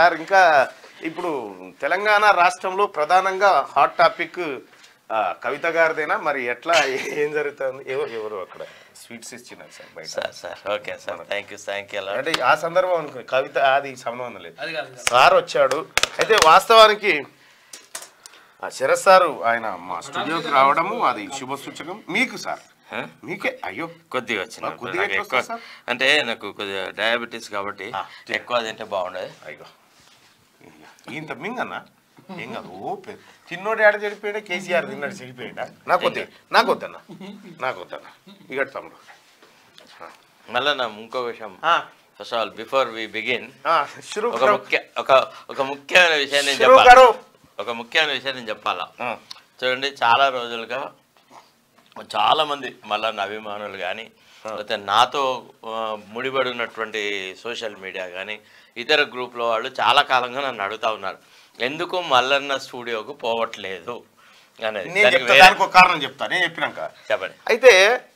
Sir ఇంకా ఇప్పుడు తెలంగాణ రాష్ట్రంలో ప్రధానంగా హాట్ టాపిక్ ఆ, కవిత గారిదేనా మరి ఎట్లా ఏం జరుగుతుంది ఎవరు ఎవరు అక్కడ స్వీట్స్ ఇచ్చినారు సార్ బయట sir sir okay sir thank you thank you అంటే ఆ సందర్భం అనుకుని కవిత అది సంబంధం లేదు అది కాదు కాదు. సార్ వచ్చాడు అయితే వాస్తవానికి ఆ శరత్ సారు ఆయన మా స్టూడియోకి రావడము అది శుభ సూచకం మీకు సార్ మీకే అయ్యో కొద్దిగా వచ్చింది ఆ, కొద్దిగా నాకు ఎట్లా ఎక్కువ వస్తుంది సార్? అంటే నాకు కొద్దిగా డయాబెటీస్ కాబట్టి ఎక్కువ తింటే బాగుండదు అయ్యో ఇంత మింగన్నా ఏం కాదు ఓ పెద్ద చిన్నోడు ఆడ చెడిపోయాడా కేసీఆర్ తిన్నాడు చెడిపోయాడా నాకు వద్దే నాకు వద్దన్నా నాకు వద్దన్నా ఇక తమ్ముడు మళ్ళీ నా ఇంకో విషయం uh, first all before we begin uh, శురు ఒక ముఖ్య ఒక ఒక ముఖ్యమైన విషయం నేను శురు చెప్పాలి గారు. ఒక ముఖ్యమైన విషయం నేను చెప్పాలా ఆ, చూడండి చాలా రోజులుగా చాలా మంది మళ్ళా అభిమానులు కానీ లేకపోతే నాతో ఆ, ముడిపడి ఉన్నటువంటి సోషల్ మీడియా కానీ ఇతర గ్రూప్లో వాళ్ళు చాలా కాలంగా నన్ను అడుగుతా ఉన్నారు ఎందుకు మల్లన్న స్టూడియోకు పోవట్లేదు అనేది నేను దానికి చెప్తా వేరే- దానికి ఒక కారణం చెప్తా నేను చెప్పినాక చెప్పండి అయితే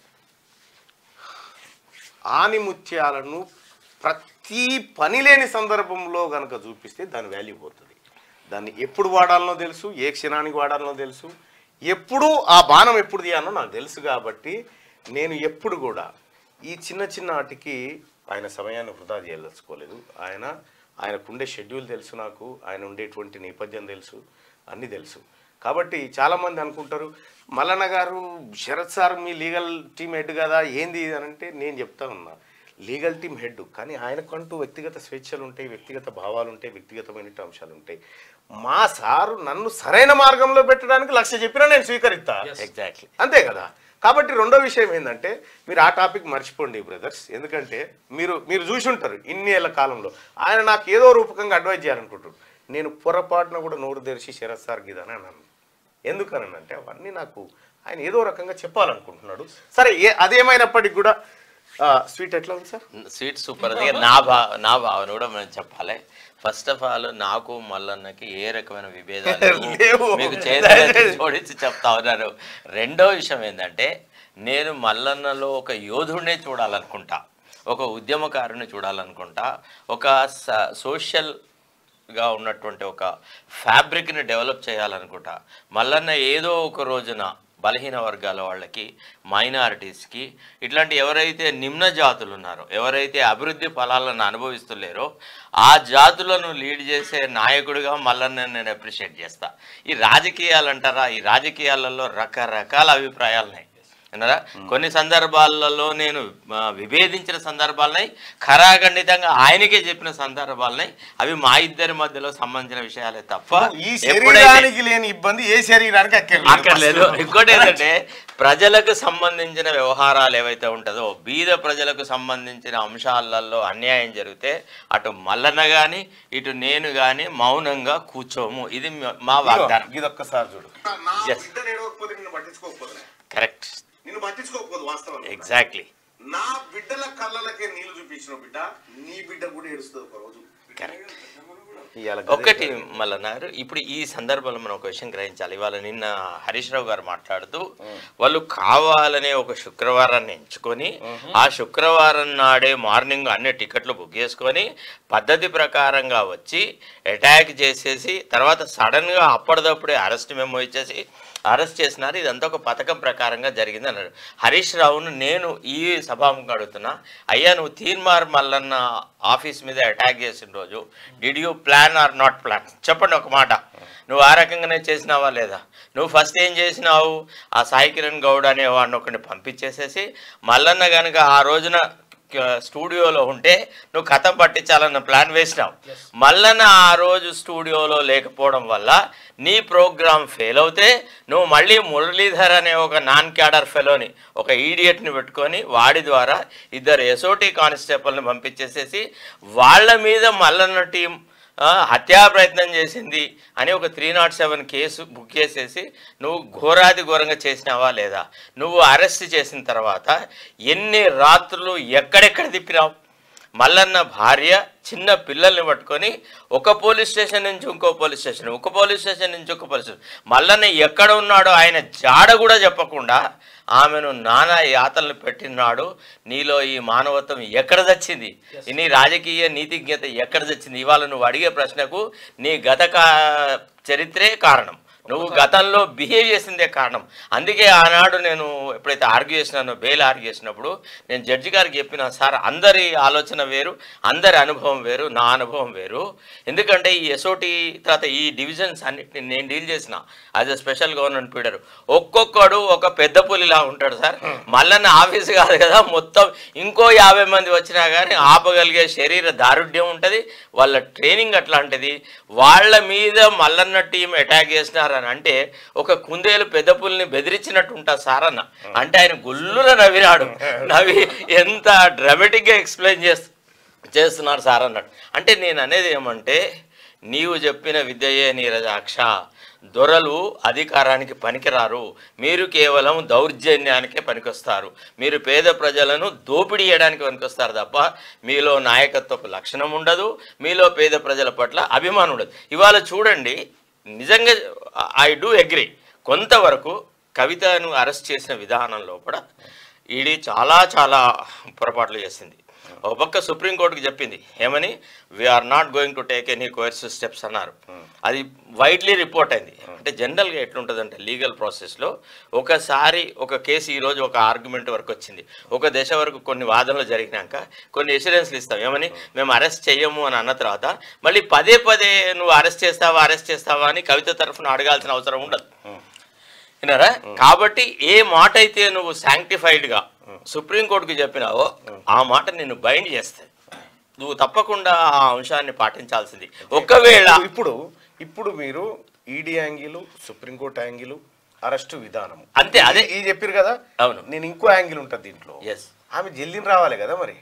ఆనిముత్యాలను ప్రతి పని లేని సందర్భంలో కనుక చూపిస్తే దాని వాల్యూ పోతుంది దాన్ని ఎప్పుడు వాడాలనో తెలుసు ఏ క్షణానికి వాడాలనో తెలుసు ఎప్పుడు ఆ బాణం ఎప్పుడు తీయాలో నాకు తెలుసు కాబట్టి నేను ఎప్పుడు కూడా ఈ చిన్న చిన్న వాటికి ఆయన సమయాన్ని వృధా చేయదలుచుకోలేదు ఆయన ఆయనకుండే షెడ్యూల్ తెలుసు నాకు ఆయన ఉండేటువంటి నేపథ్యం తెలుసు అన్నీ తెలుసు కాబట్టి చాలామంది అనుకుంటారు మల్లన్న గారు శరత్ సార్ మీ లీగల్ టీమ్ హెడ్ కదా ఏంది ఇది అని అంటే నేను చెప్తా ఉన్నా లీగల్ టీమ్ హెడ్ కానీ ఆయనకంటూ వ్యక్తిగత స్వేచ్ఛలు ఉంటాయి వ్యక్తిగత భావాలు ఉంటాయి వ్యక్తిగతమైన అంశాలు ఉంటాయి మా సారు నన్ను సరైన మార్గంలో పెట్టడానికి లక్ష్య చెప్పినా నేను స్వీకరిస్తా ఎగ్జాక్ట్లీ అంతే కదా కాబట్టి రెండో విషయం ఏంటంటే మీరు ఆ టాపిక్ మర్చిపోండి బ్రదర్స్ ఎందుకంటే మీరు మీరు చూసి ఉంటారు ఇన్ని ఏళ్ళ కాలంలో ఆయన నాకు ఏదో రూపకంగా అడ్వైజ్ చేయాలనుకుంటారు నేను పొరపాటున కూడా నోరు తెరిచి శరత్ సార్ గిదని అన్నాను ఎందుకనంటే అవన్నీ నాకు ఆయన ఏదో రకంగా చెప్పాలనుకుంటున్నాడు సరే ఏ అదేమైనప్పటికీ కూడా స్వీట్ ఎట్లా ఉంది సార్ స్వీట్ సూపర్ అది నా భా నా భావన కూడా మనం చెప్పాలి ఫస్ట్ ఆఫ్ ఆల్ నాకు మల్లన్నకి ఏ రకమైన విభేదాలు లేవు. లేవు. మీకు చేతులు జోడించి చెప్తా ఉన్నారు రెండో విషయం ఏంటంటే నేను మల్లన్నలో ఒక యోధుడినే చూడాలనుకుంటా ఒక ఉద్యమకారుని చూడాలనుకుంటా ఒక స- సోషల్ గా ఉన్నటువంటి ఒక ఫ్యాబ్రిక్ని డెవలప్ చేయాలనుకుంటా మల్లన్న ఏదో ఒక రోజున బలహీన వర్గాల వాళ్ళకి మైనారిటీస్కి ఇట్లాంటి ఎవరైతే నిమ్న జాతులు ఉన్నారో ఎవరైతే అభివృద్ధి ఫలాలను అనుభవిస్తులేరో ఆ జాతులను లీడ్ చేసే నాయకుడిగా మల్లన్న నేను అప్రిషియేట్ చేస్తా ఈ రాజకీయాలు అంటారా ఈ రాజకీయాలలో రకరకాల అభిప్రాయాలు ఉన్నాయి విన్నారా కొన్ని సందర్భాలలో నేను ఆ, విభేదించిన సందర్భాలున్నాయి ఖరాఖండితంగా ఆయనకే చెప్పిన సందర్భాలున్నాయి అవి మా ఇద్దరి మధ్యలో సంబంధించిన విషయాలే తప్ప ఈ ఎప్పుడైతే శరీరానికి లేని ఇబ్బంది ఏ శరీరానికి అక్కర్లేదు అక్కర్లేదు ఇంకోటి ఏంటంటే ప్రజలకు సంబంధించిన వ్యవహారాలు ఏవైతే ఉంటుందో బీద ప్రజలకు సంబంధించిన అంశాలలో అన్యాయం జరిగితే అటు మల్లన్న కానీ ఇటు నేను కానీ మౌనంగా కూర్చోము ఇది మ- మా వాగ్దానం ఇది ఒక్కసారి చూడు నా Yes. బిడ్డ నేడవకపోతే నిన్ను పట్టించుకోకపోతే కరెక్ట్ నిన్ను పట్టించుకోకపోదు వాస్తవం ఎగ్జాక్ట్లీ నా బిడ్డల కళ్ళలకే నీళ్లు చూపించిన బిడ్డ నీ బిడ్డ కూడా ఏడుస్తుంది ఒక రోజు కరెక్ట్ ఇవాళ ఒకటి మల్లన్నారు ఇప్పుడు ఈ సందర్భంలో మనం ఒక విషయం గ్రహించాలి ఇవాళ నిన్న హరీష్ రావు గారు మాట్లాడుతూ వాళ్ళు కావాలనే ఒక శుక్రవారాన్ని ఎంచుకొని ఆ శుక్రవారం నాడే మార్నింగ్ అన్ని టికెట్లు బుక్ చేసుకొని పద్ధతి ప్రకారంగా వచ్చి అటాక్ చేసేసి తర్వాత సడన్గా అప్పటిదప్పుడే అరెస్ట్ మెమో ఇచ్చేసి అరెస్ట్ చేసినారు ఇదంతా ఒక పథకం ప్రకారంగా జరిగింది అన్నాడు హరీష్ రావును నేను ఈ సభాముఖం అడుగుతున్నా అయ్యా నువ్వు తీన్మార్ మల్లన్న ఆఫీస్ మీద అటాక్ చేసిన రోజు did you plan or not plan చెప్పండి ఒక మాట నువ్వు ఆ రకంగానే చేసినావా లేదా నువ్వు ఫస్ట్ ఏం చేసినావు ఆ సాయి కిరణ్ గౌడ్ అనే వాడిని ఒకరిని పంపించేసేసి మల్లన్న కనుక ఆ రోజున క- స్టూడియోలో ఉంటే నువ్వు కథ పట్టించాలన్న ప్లాన్ వేసినావు మల్లన్న ఆ రోజు స్టూడియోలో లేకపోవడం వల్ల నీ ప్రోగ్రామ్ ఫెయిల్ అవుతే నువ్వు మళ్ళీ మురళీధర్ అనే ఒక నాన్ క్యాడర్ ఫెలోని ఒక ఈడియట్ని పెట్టుకొని వాడి ద్వారా ఇద్దరు ఎసోటీ కానిస్టేబుల్ని పంపించేసేసి వాళ్ళ మీద మల్లన్న టీం ఆ, హత్యా ప్రయత్నం చేసింది అని ఒక three not seven case book చేసేసి నువ్వు ఘోరాది ఘోరంగా చేసినావా లేదా నువ్వు అరెస్ట్ చేసిన తర్వాత ఎన్ని రాత్రులు ఎక్కడెక్కడ తిప్పినావు మల్లన్న భార్య చిన్న పిల్లల్ని పట్టుకొని ఒక పోలీస్ స్టేషన్ నుంచి ఇంకో పోలీస్ స్టేషన్ ఒక పోలీస్ స్టేషన్ నుంచి ఒక పోలీస్ స్టేషన్ మల్లన్న ఎక్కడ ఉన్నాడో ఆయన జాడ కూడా చెప్పకుండా ఆమెను నానా యాతనలు పెట్టినాడు నీలో ఈ మానవత్వం ఎక్కడ తెచ్చింది నీ రాజకీయ నీతిజ్ఞత ఎక్కడ తెచ్చింది ఇవాళ నువ్వు అడిగే ప్రశ్నకు నీ గత కా- చరిత్రే కారణం నువ్వు గతంలో బిహేవ్ చేసిందే కారణం అందుకే ఆనాడు నేను ఎప్పుడైతే ఆర్గ్యూ చేసినానో బెయిల్ ఆర్గ్యూ చేసినప్పుడు నేను జడ్జి గారికి చెప్పిన సార్ అందరి ఆలోచన వేరు అందరి అనుభవం వేరు నా అనుభవం వేరు ఎందుకంటే ఈ ఎస్ఓటి తర్వాత ఈ డివిజన్స్ అన్నిటిని నేను డీల్ చేసిన as a special government pleader ఒక్కొక్కడు ఒక పెద్ద పులిలా ఉంటాడు సార్ మల్లన్న ఆఫీస్ కాదు కదా మొత్తం ఇంకో యాభై మంది వచ్చినా కానీ ఆపగలిగే శరీర దారుఢ్యం ఉంటుంది వాళ్ళ ట్రైనింగ్ అట్లాంటిది వాళ్ళ మీద మల్లన్న టీం అటాక్ చేసినారని అంటే ఒక కుందేలు పెద్ద పులిని బెదిరించినట్టు ఉంటా సార్ అన్న అంటే ఆయన గుల్లున నవ్వినాడు నవ్వి ఎంత డ్రామాటిక్గా ఎక్స్ప్లెయిన్ చేస్తూ చేస్తున్నారు సార్ అన్నాడు అంటే నేను అనేది ఏమంటే నీవు చెప్పిన విద్యయే నీరజాక్ష దొరలు అధికారానికి పనికిరారు మీరు కేవలం దౌర్జన్యానికే పనికొస్తారు మీరు పేద ప్రజలను దోపిడీ చేయడానికి పనికొస్తారు తప్ప మీలో నాయకత్వపు లక్షణం ఉండదు మీలో పేద ప్రజల పట్ల అభిమానం ఉండదు ఇవాళ చూడండి నిజంగా ఐ డూ అగ్రి కొంతవరకు కవితను అరెస్ట్ చేసిన విధానంలో కూడా ఈడీ చాలా చాలా పొరపాట్లు చేసింది ఒక పక్క సుప్రీంకోర్టుకి చెప్పింది ఏమని we're not going to take any coercive steps అన్నారు అది వైడ్లీ రిపోర్ట్ అయింది అంటే జనరల్గా ఎట్లుంటుందంటే లీగల్ ప్రాసెస్లో ఒకసారి ఒక కేసు ఈరోజు ఒక ఆర్గ్యుమెంట్ వరకు వచ్చింది ఒక దశ వరకు కొన్ని వాదనలు జరిగినాక కొన్ని ఎషూరెన్స్లు ఇస్తాం ఏమని మేము అరెస్ట్ చెయ్యము అని అన్న తర్వాత మళ్ళీ పదే పదే నువ్వు అరెస్ట్ చేస్తావా అరెస్ట్ చేస్తావా అని కవిత తరఫున అడగాల్సిన అవసరం ఉండదు విన్నారా కాబట్టి ఏ మాట అయితే నువ్వు sanctified గా సుప్రీంకోర్టుకి చెప్పినావో ఆ మాట నిన్ను బైండ్ చేస్తాయి నువ్వు తప్పకుండా ఆ అంశాన్ని పాటించాల్సింది ఒకవేళ ఇప్పుడు ఇప్పుడు మీరు ED angle Supreme Court angle arrest విధానం అంతే, అదే. ఈ చెప్పారు కదా అవును. నేను ఇంకో యాంగిల్ ఉంటుంది దీంట్లో ఎస్ ఆమె జల్దీ రావాలి కదా మరి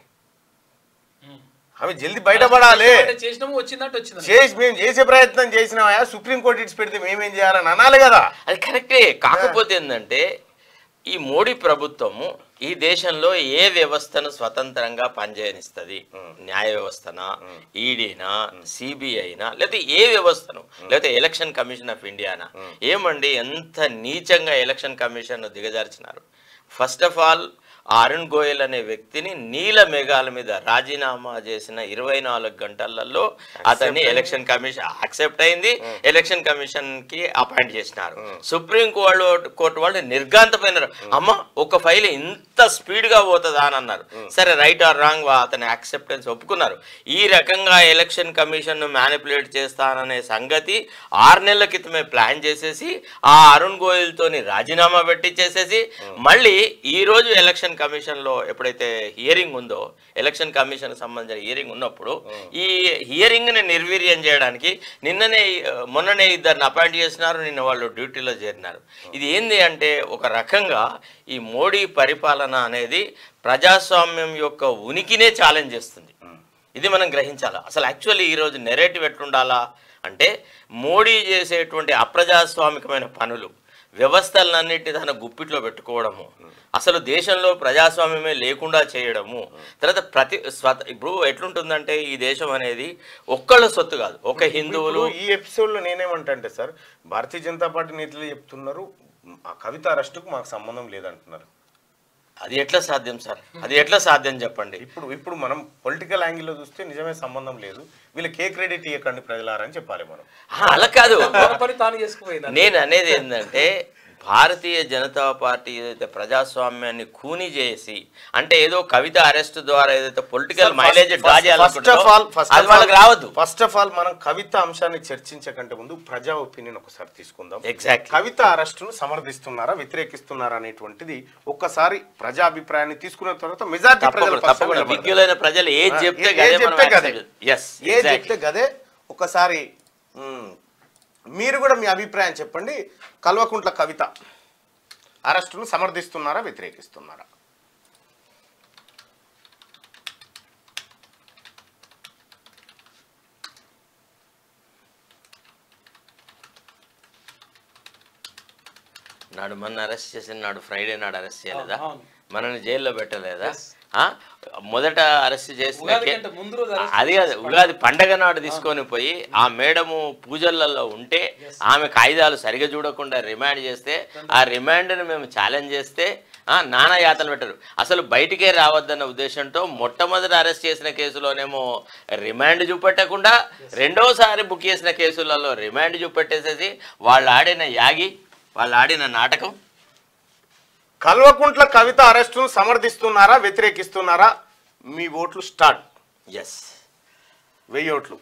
ఆమె జల్దీ బయటపడాలి అంటే చేసినాము వచ్చిందంటే వచ్చింది చేసి మేము చేసే ప్రయత్నం చేసినా సుప్రీంకోర్టు ఇట్స్ పెడితే మేమేం చేయాలని అనాలి కదా అది కరెక్టే కాకపోతే ఏంటంటే ఈ మోడీ ప్రభుత్వము ఈ దేశంలో ఏ వ్యవస్థను స్వతంత్రంగా పనిచేయనిస్తుంది న్యాయ వ్యవస్థనా ఈడీనా సిబిఐనా లేదా ఏ వ్యవస్థను లేదా ఎలక్షన్ కమిషన్ ఆఫ్ ఇండియానా ఏమండి ఎంత నీచంగా ఎలక్షన్ కమిషన్ దిగజార్చినారు first of all Arun Goyal అనే వ్యక్తిని నీల మేఘాల మీద రాజీనామా చేసిన ఇరవై నాలుగు గంటలలో అతన్ని ఎలక్షన్ కమిషన్ యాక్సెప్ట్ అయింది ఎలక్షన్ కమిషన్ కి అపాయింట్ చేసినారు సుప్రీం కోర్టు కోర్టు వాళ్ళు నిర్గాంతపోయినారు అమ్మ ఒక ఫైల్ ఇంత స్పీడ్ గా పోతుందా అని అన్నారు సరే రైట్ ఆర్ రాంగ్ అతని యాక్సెప్టెన్స్ ఒప్పుకున్నారు ఈ రకంగా ఎలక్షన్ కమిషన్ ను మ్యానిపులేట్ చేస్తాననే సంగతి ఆరు నెలల క్రితమే ప్లాన్ చేసేసి ఆ అరుణ్ గోయల్ తోని రాజీనామా పెట్టించేసేసి మళ్ళీ ఈ రోజు ఎలక్షన్ కమిషన్ లో ఎప్పుడైతే హియరింగ్ ఉందో ఎలక్షన్ కమిషన్ సంబంధించిన హియరింగ్ ఉన్నప్పుడు ఈ హియరింగ్ ని నిర్వీర్యం చేయడానికి నిన్ననే ఆ, మొన్ననే ఇద్దరిని అపాయింట్ చేసినారు నిన్న వాళ్ళు డ్యూటీలో చేరినారు ఇది ఏంది అంటే ఒక రకంగా ఈ మోడీ పరిపాలన అనేది ప్రజాస్వామ్యం యొక్క ఉనికినే ఛాలెంజ్ చేస్తుంది ఇది మనం గ్రహించాలి అసలు యాక్చువల్లీ ఈరోజు నెరేటివ్ ఎట్లుండాలా అంటే మోడీ చేసేటువంటి అప్రజాస్వామికమైన పనులు వ్యవస్థలన్నింటినీ తన గుప్పిట్లో పెట్టుకోవడము అసలు దేశంలో ప్రజాస్వామ్యమే లేకుండా చేయడము తర్వాత ప్రతి స్వత ఇప్పుడు ఎట్లుంటుందంటే ఈ దేశం అనేది ఒక్కళ్ళ సొత్తు కాదు ఒక హిందువులు ఇప్పుడు ఈ ఎపిసోడ్ లో నేనేమంటా అంటే సార్ భారతీయ జనతా పార్టీ నేతలు చెప్తున్నారు ఆ కవిత అరెస్టుకు మాకు సంబంధం లేదంటున్నారు అది ఎట్లా సాధ్యం సార్ అది ఎట్లా సాధ్యం చెప్పండి ఇప్పుడు ఇప్పుడు మనం పొలిటికల్ యాంగిల్లో చూస్తే నిజమే సంబంధం లేదు వీళ్ళకి ఏ క్రెడిట్ ఇవ్వకండి ప్రజలారని చెప్పాలి మనం ఆ, అలా కాదు తన పని తాను చేసుకుపోయింది నేను అనేది ఏంటంటే భారతీయ జనతా పార్టీ ఏదైతే ప్రజాస్వామ్యాన్ని కూని చేసి అంటే ఏదో కవిత అరెస్ట్ ద్వారా ఏదైతే political mileage draw first of all first అది వాళ్ళకి రావద్దు ఫస్ట్ ఆఫ్ ఆల్ మనం కవిత అంశాన్ని చర్చించకంటే ముందు ప్రజా ఒపీనియన్ ఒకసారి తీసుకుందాం ఎగ్జాక్ట్లీ కవిత అరెస్టును సమర్థిస్తున్నారా వ్యతిరేకిస్తున్నారా అనేటువంటిది ఒక్కసారి ప్రజా అభిప్రాయాన్ని తీసుకున్న తర్వాత మెజార్టీ ప్రజల తప్పకుండా తప్పకుండా పక్షాన నిలబడతారు. విజ్ఞులైన ప్రజలు ఏది ఆ, చెప్తే ఏ- గదే ఏ మనం చెప్తే గదే. ఎస్ ఏ చెప్తే గదే ఒకసారి మ్, మీరు కూడా మీ అభిప్రాయం చెప్పండి కల్వకుంట్ల కవిత అరెస్టును సమర్థిస్తున్నారా వ్యతిరేకిస్తున్నారా నాడు మన అరెస్ట్ చేసిన నాడు ఫ్రైడే నాడు అరెస్ట్ చేయలేదా అవును. మనల్ని జైల్లో పెట్టలేదా Yes. ఆ? మొదట అరెస్ట్ చేసిన ఉగాది కే- కంటే ముందు రోజు arrest అది కాదు ఉగాది పండగ నాడు తీసుకొని పోయి ఆ మేడము పూజలలో ఉంటే ఆమె కాగితాలు సరిగా చూడకుండా రిమాండ్ చేస్తే ఆ రిమాండ్ని మేము ఛాలెంజ్ చేస్తే ఆ, నానా యాతలు పెట్టరు అసలు బయటికే రావద్దన్న ఉద్దేశంతో మొట్టమొదటి అరెస్ట్ చేసిన కేసులోనేమో రిమాండ్ చూపెట్టకుండా రెండోసారి బుక్ చేసిన కేసులలో రిమాండ్ చూపెట్టేసేసి వాళ్ళు ఆడిన యాగి వాళ్ళు ఆడిన నాటకం కల్వకుంట్ల కవిత అరెస్టును సమర్థిస్తున్నారా వ్యతిరేకిస్తున్నారా మీ ఓట్లు స్టార్ట్ ఎస్ వెయ్యి ఓట్లు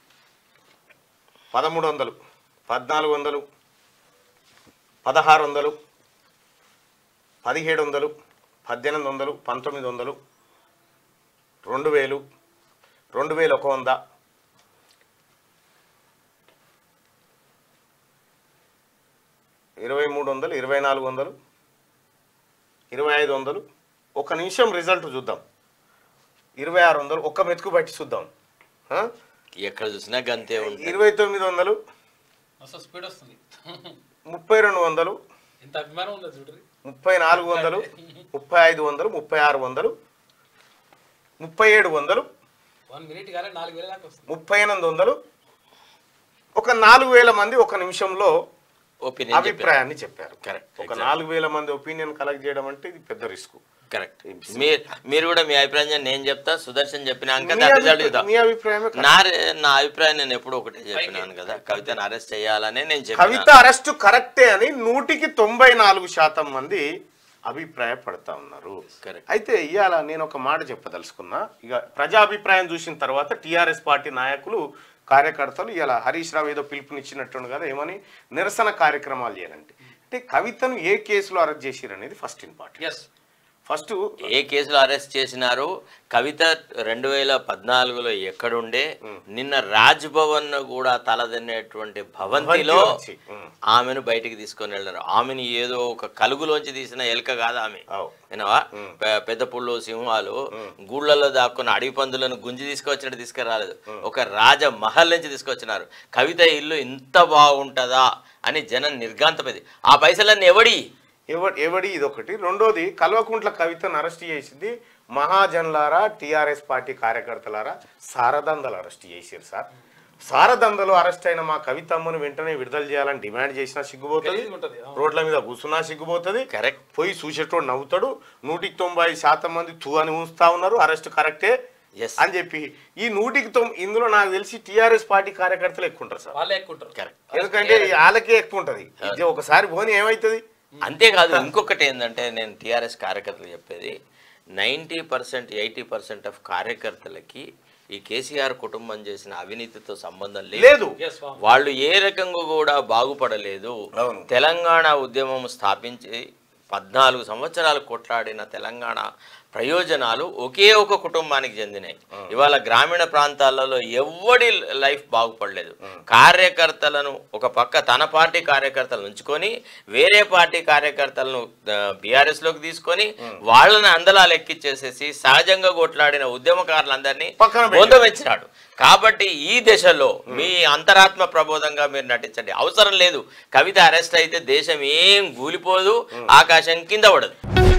పదమూడు వందలు పద్నాలుగు వందలు పదహారు వందలు పదిహేడు వందలు పద్దెనిమిది వందలు పంతొమ్మిది వందలు రెండు వేలు రెండు వేలు ఒక వంద ఇరవై మూడు వందలు ఇరవై నాలుగు వందలు ఇరవై ఐదు వందలు ఒక నిమిషం రిజల్ట్ చూద్దాం ఇరవై ఆరు వందలు ఒక్క మెతుకు బట్టి చూద్దాం ఆ? ఎక్కడ చూసినా గంతే ఉంటుంది ఇరవై తొమ్మిది వందలు అసలు స్పీడ్ వస్తుంది ముప్పై రెండు వందలు ఎంత అభిమానం ఉందో చూడరి ముప్పై నాలుగు వందలు ముప్పై ఐదు వందలు ముప్పై ఆరు వందలు ముప్పై ఏడు వందలు వన్ మినిట్ కానీ నాలుగు వేల దాకా వస్తుంది ముప్పై ఎనిమిది వందలు ఒక నాలుగు వేల మంది ఒక నిమిషంలో ఒపీనియన్ అభిప్రాయాన్ని చెప్పారు Correct. ఒక Exactly. నాలుగు వేల మంది ఒపీనియన్ కలెక్ట్ చేయడం అంటే ఇది పెద్ద రిస్క్ కరెక్ట్ మీరు మీరు కూడా మీ అభిప్రాయం నేను చెప్తా సుదర్శన్ చెప్పినాక మీ దాని రిజల్ట్ అభిప్రాయం- చూద్దాం మీ అభిప్రాయమే కదా. నా నా అభిప్రాయం నేను ఎప్పుడు ఒకటే చెప్పినాను కదా కవితను అరెస్ట్ చేయాలనే నేను కవిత చెప్పిన అరెస్ట్ కరెక్టే అని నూటికి తొంభై నాలుగు శాతం మంది అభిప్రాయపడతా ఉన్నారు Correct. అయితే ఇవాళ నేను ఒక మాట చెప్పదలుచుకున్నా ఇక ప్రజాభిప్రాయం చూసిన తర్వాత టిఆర్ఎస్ పార్టీ నాయకులు కార్యకర్తలు ఇలా హరీష్ రావు ఏదో పిలుపునిచ్చినట్టుండు కదా ఏమని నిరసన కార్యక్రమాలు చేయాలంటే అంటే కవితను ఏ కేసులో అరెస్ట్ చేసిరు అనేది ఫస్ట్ ఇంపార్టెంట్ ఎస్ ఫస్ట్ ఏ కేసులో అరెస్ట్ చేసినారు కవిత రెండు వేల పద్నాలుగులో ఎక్కడుండే నిన్న రాజ్ భవన్ కూడా తలదన్నేటువంటి భవంతిలో భవంతిలోంచి, ఉమ్. ఆమెను బయటికి తీసుకొని వెళ్ళారు ఆమెను ఏదో ఒక కలుగులోంచి తీసిన ఎలుక కాదు ఆమె అవు. వినవా పె- పెద్ద పుళ్ళు సింహాలు గూళ్ళల్లో దాక్కున్న అడవి పందులను గుంజి తీసుకొచ్చినట్టు తీసుకురాలేదు ఒక రాజ మహల్ నుంచి తీసుకొచ్చినారు కవిత ఇల్లు ఇంత బాగుంటుందా అని జనం నిర్గాంతమైంది ఆ పైసలన్నీ ఎవడి ఎవడి ఎవడి ఇదొకటి రెండోది కల్వకుంట్ల కవితను అరెస్ట్ చేసింది మహాజన్లారా టిఆర్ఎస్ పార్టీ కార్యకర్తలారా సారదందలు అరెస్ట్ చేశారు సార్ సారదందలు అరెస్ట్ అయిన మా కవితమ్మను వెంటనే విడుదల చేయాలని డిమాండ్ చేసినా సిగ్గుపోతుంది గలీజ్గా ఉంటది, అవును. రోడ్ల మీద కూర్చున్నా సిగ్గుపోతుంది కరెక్ట్ పోయి చూసేటోడు నవ్వుతాడు నూటికి తొంభై శాతం మంది తూ అని ఉంచుతా ఉన్నారు అరెస్ట్ కరెక్టే ఎస్ అని చెప్పి ఈ నూటికి తొమ్మిది ఇందులో నాకు తెలిసి టిఆర్ఎస్ పార్టీ కార్యకర్తలు ఎక్కువ ఉంటారు సార్ వాళ్ళే ఎక్కుంటారు కరెక్ట్ ఎందుకంటే వాళ్ళకే ఎక్కువ ఉంటుంది ఇది ఒకసారి పోని ఏమవుతుంది అంతేకాదు ఇంకొకటి ఏంటంటే నేను టీఆర్ఎస్ కార్యకర్తలు చెప్పేది ninety percent eighty percent of కార్యకర్తలకి ఈ కేసీఆర్ కుటుంబం చేసిన అవినీతితో సంబంధం లేదు లేదు ఎస్ వాళ్ళు ఏ రకంగా కూడా బాగుపడలేదు అవును. తెలంగాణ ఉద్యమం స్థాపించి పద్నాలుగు సంవత్సరాలు కొట్లాడిన తెలంగాణ ప్రయోజనాలు ఒకే ఒక కుటుంబానికి చెందినాయి ఇవాళ గ్రామీణ ప్రాంతాలలో ఎవ్వడి లైఫ్ బాగుపడలేదు కార్యకర్తలను ఒక పక్క తన పార్టీ కార్యకర్తలను ఉంచుకొని వేరే పార్టీ కార్యకర్తలను బీఆర్ఎస్ లోకి తీసుకొని వాళ్ళని అందలాలు ఎక్కిచ్చేసేసి సహజంగా కొట్లాడిన ఉద్యమకారులందరినీ పక్కన పెట్టి- బొందం ఇచ్చినాడు కాబట్టి ఈ దశలో మీ అంతరాత్మ ప్రబోధంగా మీరు నటించండి అవసరం లేదు కవిత అరెస్ట్ అయితే దేశం ఏం కూలిపోదు ఆకాశం కింద పడదు